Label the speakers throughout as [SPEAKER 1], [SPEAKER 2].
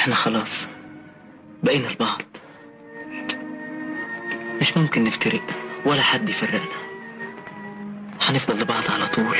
[SPEAKER 1] احنا خلاص بقينا لبعض مش ممكن نفترق ولا حد يفرقنا هنفضل لبعض على طول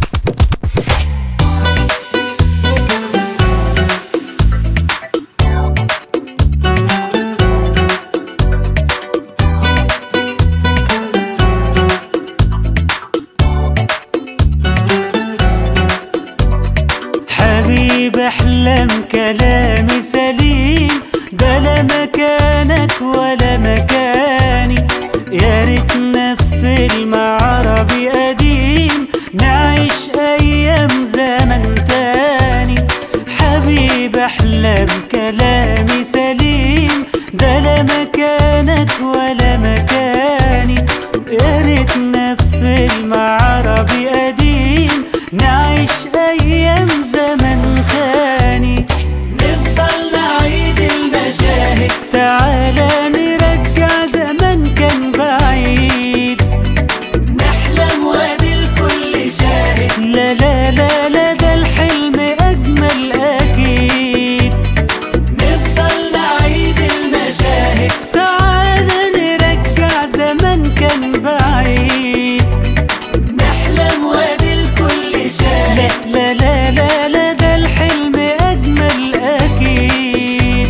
[SPEAKER 2] حبيب احلم كلامي سليم بلا مكانك ولا مكاني يا ريتنا في فيلم عربي قديم نعيش ايام زمن تاني حبيب احلام كلامي سليم بلا مكانك ولا مكاني يا ريتنا في فيلم عربي قديم نعيش ايام زمن تاني نفضل نعيد المشاهد تعالى نرجع زمن كان بعيد نحلم وادي الكل شاهد لا لا لا لا ده الحلم اجمل اكيد نفضل نعيد المشاهد تعالى نرجع زمن كان بعيد نحلم وادي الكل شاهد لا لا لا لا ده الحلم اجمل اكيد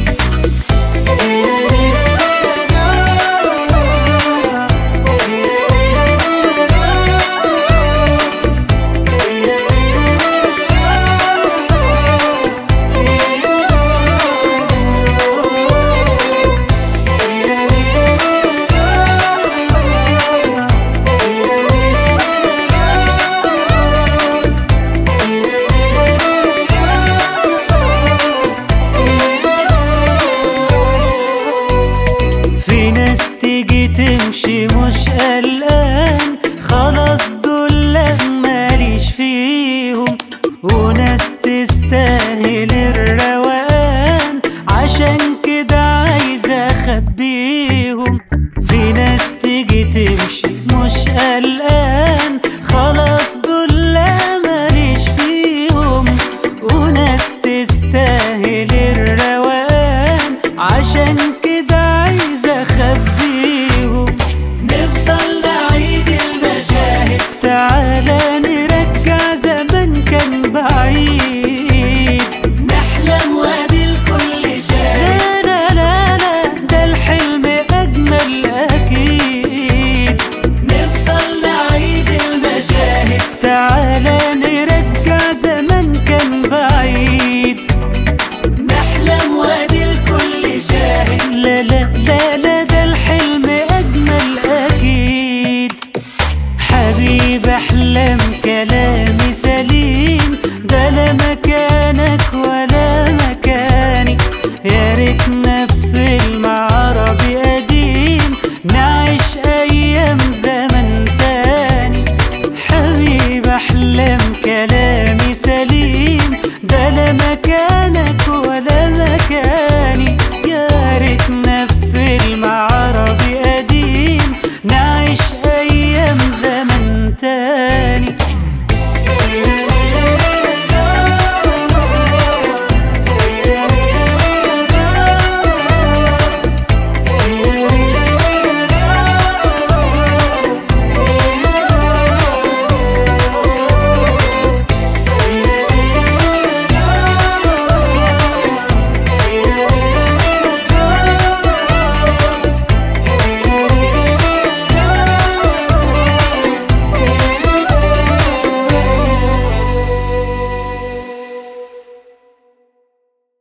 [SPEAKER 2] في ناس تيجي تمشي مش قلقان خلاص دول لا ماليش فيهم وناس تستاهل الروقان عشان كده عايزة اخبيهم في ناس تيجي تمشي مش قلقان خلاص دول لا ماليش فيهم وناس تستاهل الروقان عشان كده عايزة اخبيهم نفضل نعيد المشاهد تعالى نرجع زمن كان بعيد نحلم وادي الكل شاهد لا لا لا لا ده الحلم اجمل اكيد نفضل نعيد المشاهد تعالى نرجع زمن كان بعيد نحلم وادي الكل شاهد لا لا لا لا ده الحلم اجمل اكيد حبيب احلام كلامي سليم بلا مكانك ولا